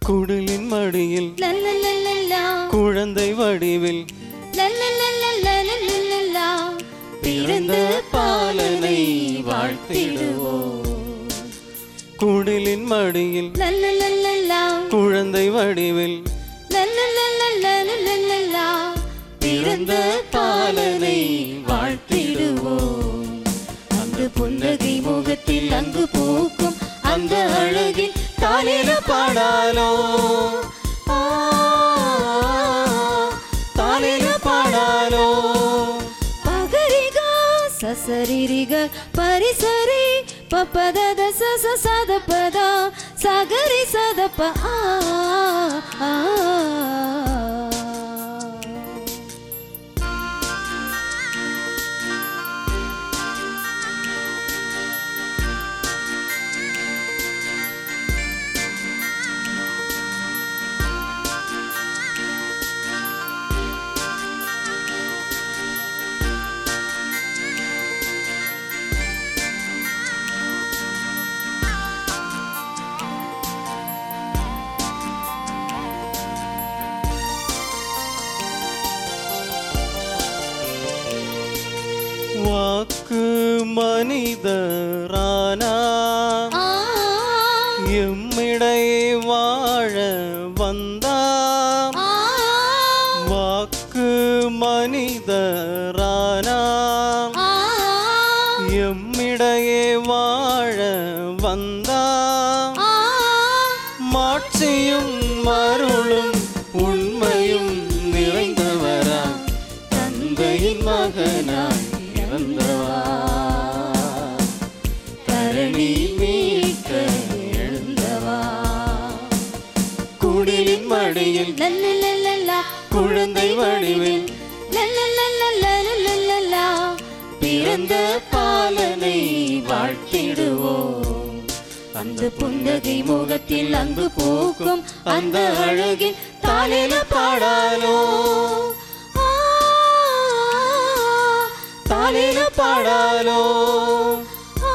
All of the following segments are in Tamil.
குடிலின் மடியில் லல்லல்லல்லல்லா குழந்தை வடிவில் லல்லல்லல்லல்லல்லல்லல்லா பிறந்த பாலனை வாழ்த்திடுவோம் குடிலின் மடியில் லல்லல்லல்லல்லா குழந்தை வடிவில் லல்லல்லல்லல்லல்லல்லல்லா பிறந்த பாலனை வாழ்த்திடுவோம் அந்த புன்னகை முகத்தில் அங்கு பூக்கும் அந்த அழகில் தாலில பாடாலோ ஆ, தாலில பாடாலோ பகரிகா சசரிரிக பரிசரி பப்பதத சச சதபத சகரி சதப ஆ ஆ. வாக்கு மனிதரானா ஆ. எம்மிடையே வாழ வந்தார் ஆ. வாக்கு மனிதரானா ஆ. எம்மிடையே வாழ வந்தார் ஆ. மாட்சியும் மருளும் உண்மையும் நிறைந்தவரா தந்தையின் மகனாய் இறந்தவா தரணி மீட்க எழுந்தவா குடிலின் மடியில் லல்லல்லல்லல்லா குழந்தை வடிவில் லல்லல்லல்லல்லல்லல்லல்லா பிறந்த பாலனை வாழ்த்திடுவோம் அந்த புன்னகை முகத்தில் அங்கு பூக்கும் அந்த அழகில் தாலில பாடாலோ ஆ. தாலில பாடாலோ ஆ.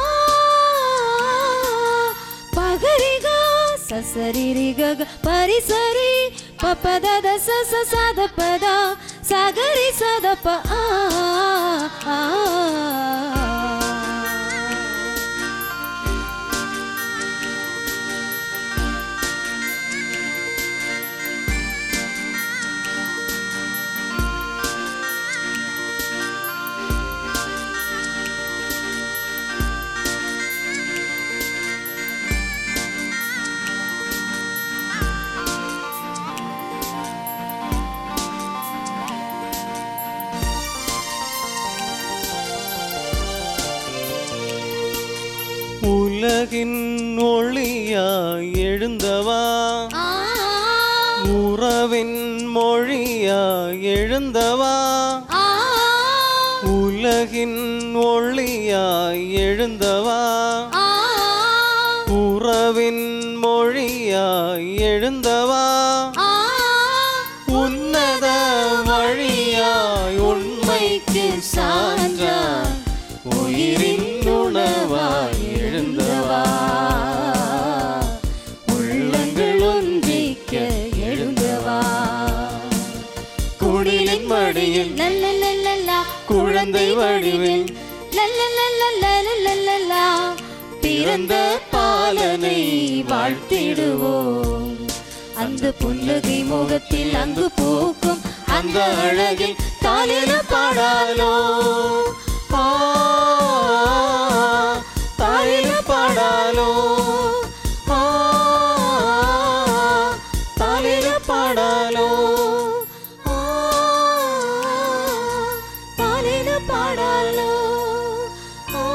பகரிகா சசரிரிக பரிசரி பப்பதத சச சதபத சகரி சதப ஆ ஆ. உலகின் ஒளியாய் எழுந்தவா ஆ. உறவின் மொழியாய் எழுந்தவா ஆ. உலகின் ஒளியாய் எழுந்தவா ஆ. உறவின் மொழியாய் எழுந்தவா ஆ. உன்னத வழியாய் உண்மைக்கு சான்றாய் உயிரின் உணவாய் எழுந்தவா உள்ளங்கள் ஒன்றிக்க எழுந்தவா குடிலின் மடியில் லல்லல்லல்லல்லா குழந்தை வடிவில் லல்லல்லல்லல்லல்லல்லல்லா பிறந்த பாலனை வாழ்த்திடுவோம் அந்த புன்னகை முகத்தில் அங்கு பூக்கும் அந்த அழகில் தாலில பாடாலோ ஆ, தாலில பாடாலோ ஆ, தாலில பாடாலோ ஆ, தாலில பாடாலோ ஆ.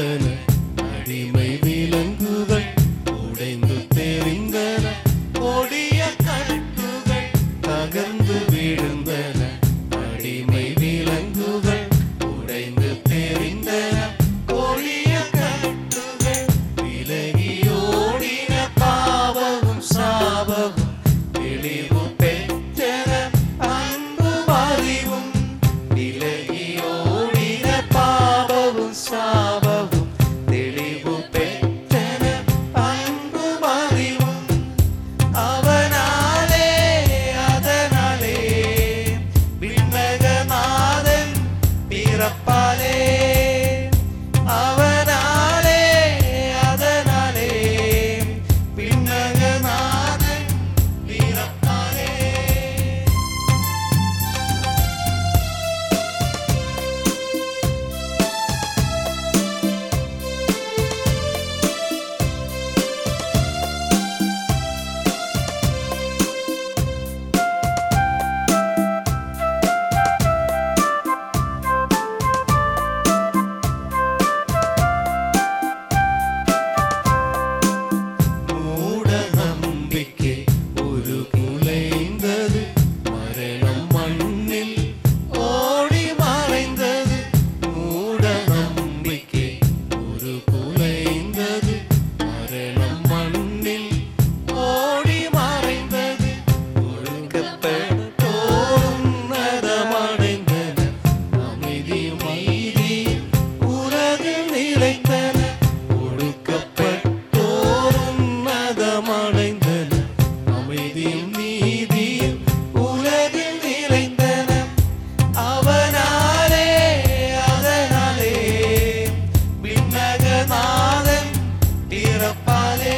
விழுந்தன அடிமை விலங்குகள் உடைந்து தெரிந்தன கொடிய கட்டுகள் தகர்ந்து விழுந்தன அடிமை விலங்குகள் உடைந்து தெரிந்தன கொடிய கட்டுகள் விலகி ஓடின பாவமும் சாபமும் தெளிவு பெற்றன அன்பும் அறிவும் விலகி ஓடின பாவமும் சாபமும் தெளிவு பெற்றன அன்பும் அறிவும் அவனாலே அதனாலே விண்ணகநாதன் பிறப்பாலே அவனாலே அதனாலே விண்ணகநாதன் பிறப்பாலே மூட நம்பிக்கை ஒரு குலைந்தது மரணம் மண்ணில் ஓடி மறைந்தது மூட நம்பிக்கை ஒரு குலைந்தது மரணம் மண்ணில் ஓடி மறைந்தது ஒழுக்கப்பட்டோரும் நதமடைந்தன அமைதி மைதி உலகில் நிலைத்தன ஒடுக்கப்பட்டோரும் நதமடைந்தன அமைதியும் நீதியும் உலகில் நிறைந்தன அவனாலே அதனாலே விண்ணகநாதன் பிறப்பாலே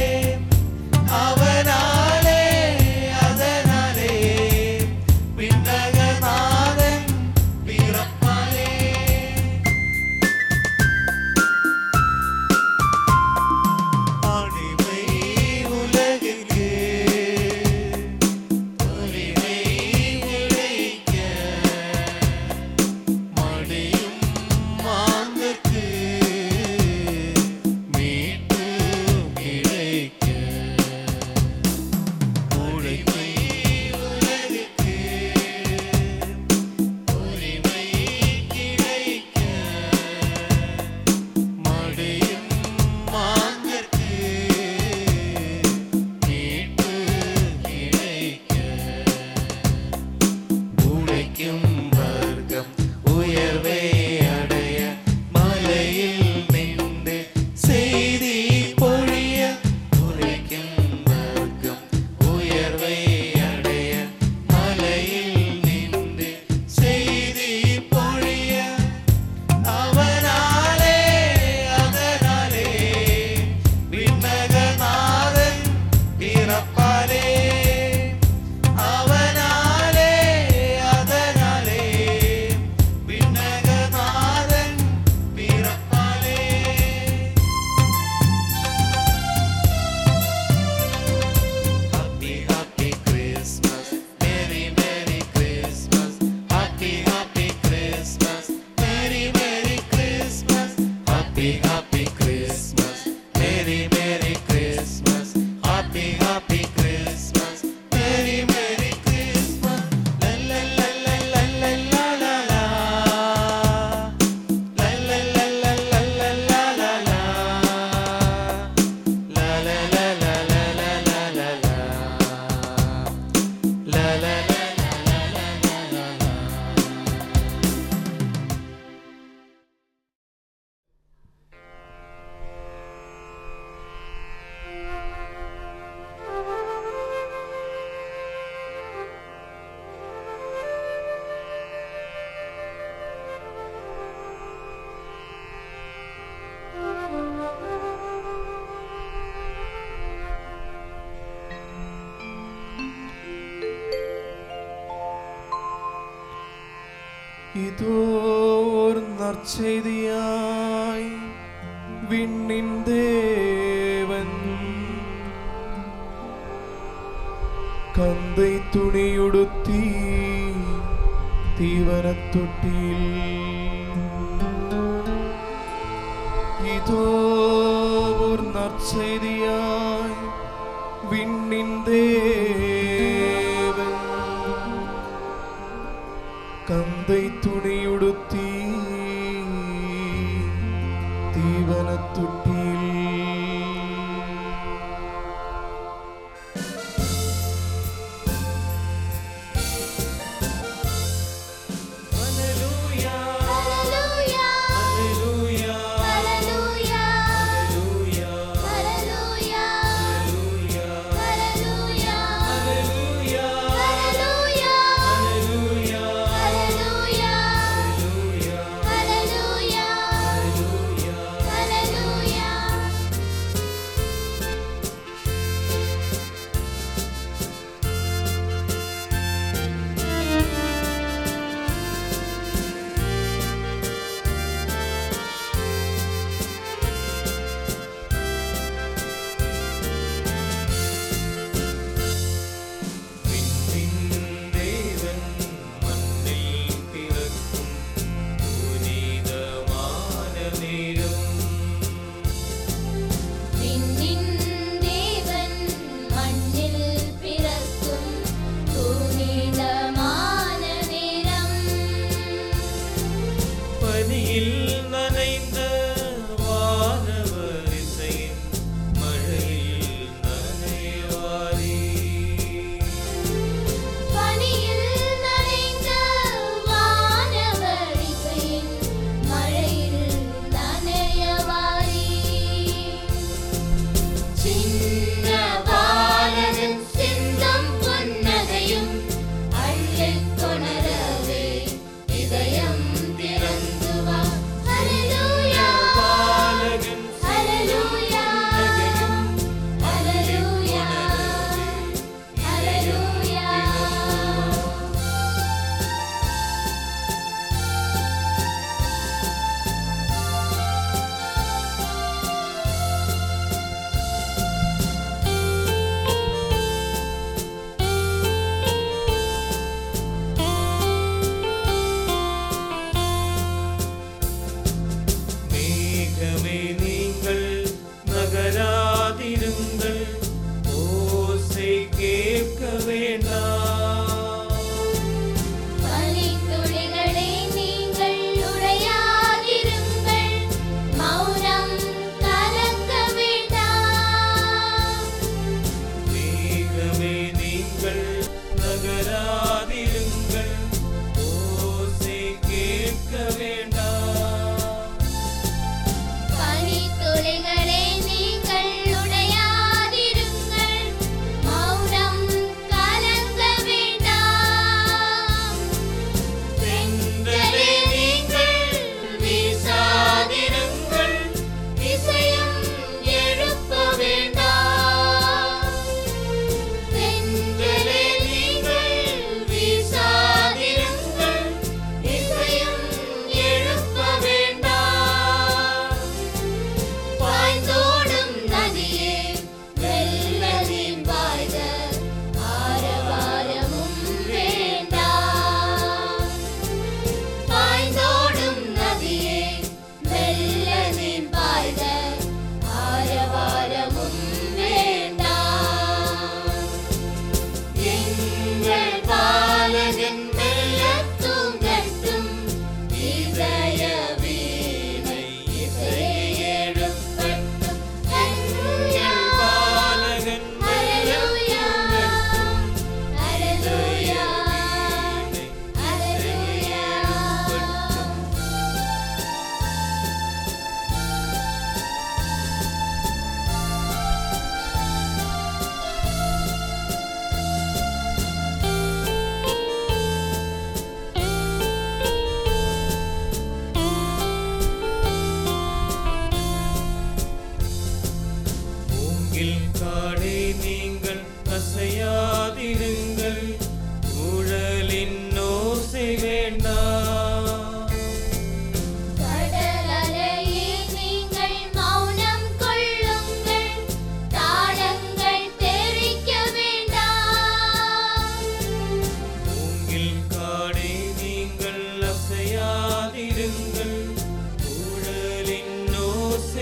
அவனாலே அதனாலே விண்ணகநாதன் பிறப்பாலே அடிமை உலகிற்கு வலிமை கிடைக்க மடியும் மாந்தற்கு மீட்பு கிடைக்க உழைமை உலகிற்கு உரிமை கிடைக்க மடியும் மாந்தற்கு மீட்பு கிடைக்க உழைக்கும் வர்க்கம் உயர்வை அடைய மலையில் நின்று செய்தி பொழிய உழைக்கும் வர்க்கம் உயர்வை அடைய மலையில் நின்று செய்தி பொழிய அவனாலே அதனாலே விண்ணகநாதன் பிறப்பாலே அவனாலே அதனாலே விண்ணகநாதன் பிறப்பாலே Happy, happy Christmas. Merry, Merry Christmas. Happy, happy Christmas. Merry, Merry Christmas. Happy, happy Christmas. Merry, Merry Christmas. Happy, happy Christmas. Merry, Merry Christmas. La la la la la la la la la. La la la la la la la la la. La la la la la la la la la. La la la la la la la la la. இதோர் நற்செய்தியாய் விண்ணின் தேவன் கந்தை துணியுடுத்தி தீவனத் தொட்டியில் இதோ ஒரு நற்செய்தியாய் விண்ணின் தேவன் கந்தை துணியுடுத்தி தீவனத் தொட்டியில் Hallelujah. Hallelujah. Hallelujah. Hallelujah. Hallelujah. Hallelujah. Hallelujah. Hallelujah. Hallelujah. Hallelujah. Hallelujah. Hallelujah. Hallelujah. Hallelujah. Hallelujah. Hallelujah. விண்ணின் தேவன் மண்ணில் பிறக்கும் புனிதமான நேரம் விண்ணின் தேவன் மண்ணில் பிறக்கும் புனிதமான நேரம் பனியில் நனைந்த வானவரிசையின் மழையில் நனைவாரி பனியில் நனைந்த வானவரிசையின் மழையில் நனையவாரி சின்ன பாலகன் சிந்தம் புன்னகையும் அள்ளிக் கொணரவே இதயம் திறந்து வா ஹalleluya பாலகன் ஹalleluya ஹalleluya ஹalleluya மேகமே நீங்கள் நகராதிருங்கள் ஓசை கேட்க வேண்டாம் பனித்துளிகளே நீங்கள் உடையாதிருங்கள் மௌனம் கலக்க வேண்டாம் மேகமே நீங்கள் நகராதிருங்கள் ஓசை கேட்க வேண்டாம் பனித்துளிகளே நீங்கள் உடையாதிருங்கள் மௌனம் கலங்க வேண்டாம் தென்றலே நீங்கள் வீசாதிருங்கள் இசையும் எழுப்ப வேண்டாம் தென்றலே நீங்கள் வீசாதிருங்கள் இசையும் எழுப்ப வேண்டாம் பாய்ந்தோடும் நதியே வெள்ளதின் பாய்க ஆரவாரமும் வேண்டாம் பாய்ந்தோடும் நதியே வெள்ளதின் பாய்க ஆரவாரமும் வேண்டாம் எங்கள் பாலகன் மெல்லத் தூங்கட்டும் இதய வீணை இசையை எழுப்பட்டும் எங்கள் பாலகன் ஹalleluya ஹalleluya ஹalleluya மூங்கில் காடே நீங்கள் அசையாதிருங்கள் குழலின் ஓசை வேண்டாம் கடல் அலையே நீங்கள் மௌனம் கொள்ளுங்கள் தாளங்கள் தெரிக்க வேண்டாம் மூங்கில் காடே நீங்கள் அசையாதிருங்கள் குழலின் ஓசை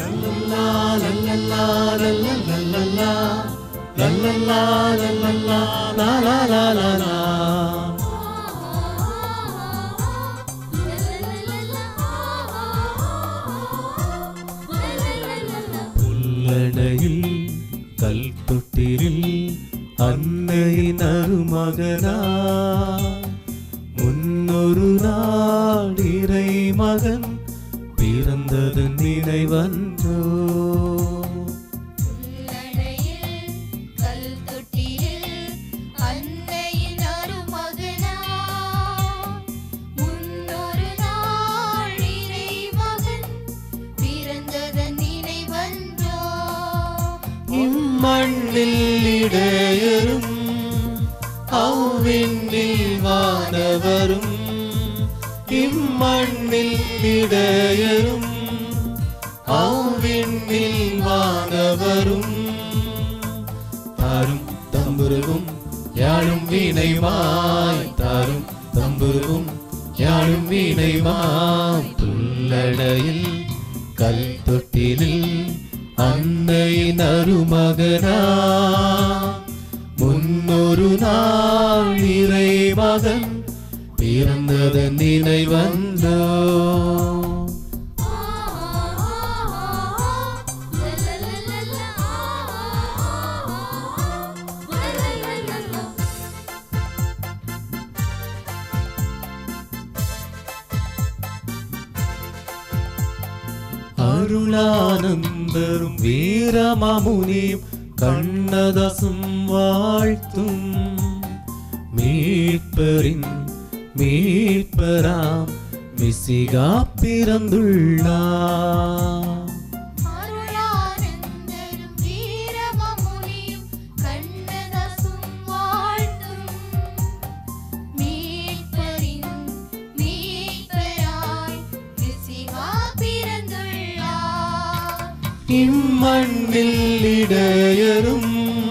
புல்லடையில் கல் தொட்டிலில் அன்னையின் அருமகனா முன்னொரு நாள் இறை மகன் பிறந்தது நினைவன்றோ உள்ளடையில் கல் தொட்டியில் அன்னையின் அருமகனா முன்னொரு நாள் இறைமகன் பிறந்ததன் நினைவன்றோ இம்மண்ணில் இடையரும் அவ்விண்ணில் வானவரும் இம்மண்ணில் இடையரும் அவ்விண்ணில் வானவரும் தாரும் தம்புருகும் யாழும் வீணைமாய் தாரும் தம்புருகும் யாழும் வீணைமாய் புல்லடையில் கல் தொட்டிலில் அன்னையின் அருமகனா முன்னொரு நாள் இறை மகன் பிறந்ததன் நினைவந்தோ அருளானந்தரும் வீரமாமுனியும் கண்ணதசும் வாழ்த்தும் மீட்பரின் மீட்பராம் மிசிகா பிறந்துள்ளார் அருளானந்தரும் வீரமமுனியும் கண்ணதசும் வாழ்த்தும் மீட்பரின் மீட்பராய் கிறிஸ்துவா பிறந்துள்ளார் இம்மண்ணில் இடையரும்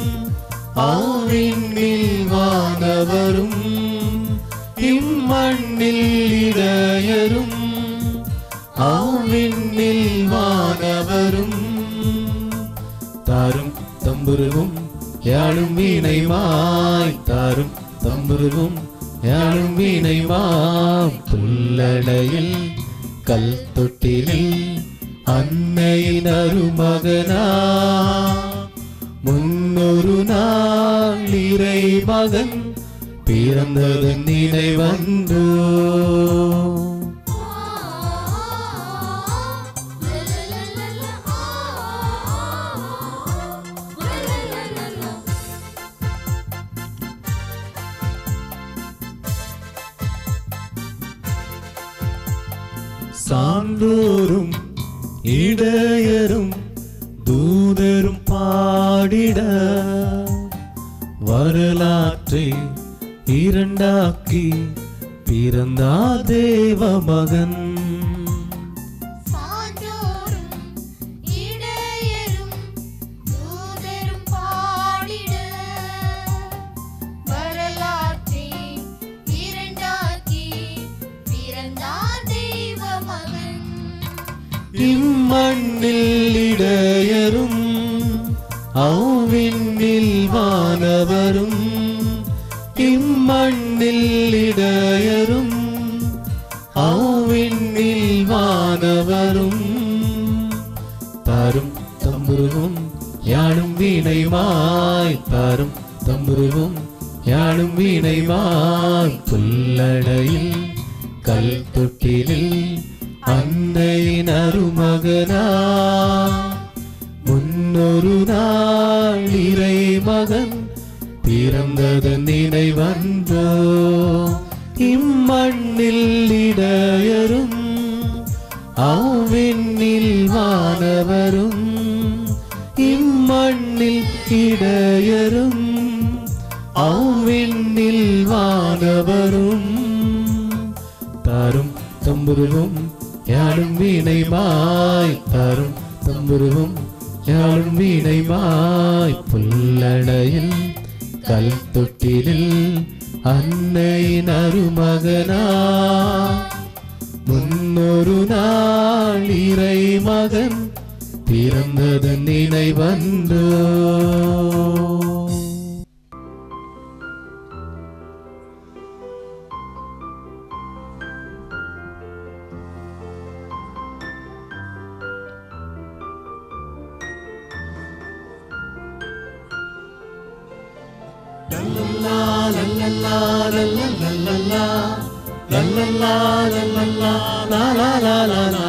ஆவிண்ணில் வானவரும் இம்மண்ணில் இடையரும் ஆவிண்ணில் வானவரும் தாரும் தம்புருவும் யாழும் வீணைமாய் தாரும் தம்புருவும் யாழும் வீணைமாய் புல்லடையில் கல் தொட்டிலில் அன்னையின் அருமகனா முன்னொரு நாள் இறை மகன் பிறந்தது நினைவன்றோ சான்றோரும் இடையரும் தூதரும் பாடிட வரலாற்றை இரண்டாக்கி பிறந்தா தேவ மகன் சான்றோரும் இடையரும் தூதரும் பாடிட வரலாற்றை இரண்டாக்கி பிறந்தார் தெய்வ மகன் இம்மண்ணில் இடையரும் அவ்விண்ணில் வானவரும் இம்மண்ணில் இடையரும் அவ்விண்ணில் வானவரும் தாரும் தம்புருவும் யாழும் வீணைமாய் தாரும் தம்புருவும் யாழும் வீணைமாய் புல்லடையில் கல் தொட்டிலில் அன்னையின் அருமகனா முன்னொரு நாள் இறை மகன் பிறந்தது நினைவன்றோ இம்மண்ணில் இடையரும் அவ்விண்ணில் வானவரும் இம்மண்ணில் இடையரும் அவ்விண்ணில் வானவரும் தாரும் தம்புருவும் யாழும் வீணைமாய் தாரும் தம்புருவும் யாழும் வீணைமாய் புல்லடையில் கல் தொட்டிலில் அன்னையின் அருமகனா முன்னொரு நாள் இறை மகன் நினைவன்று லா லா லா லா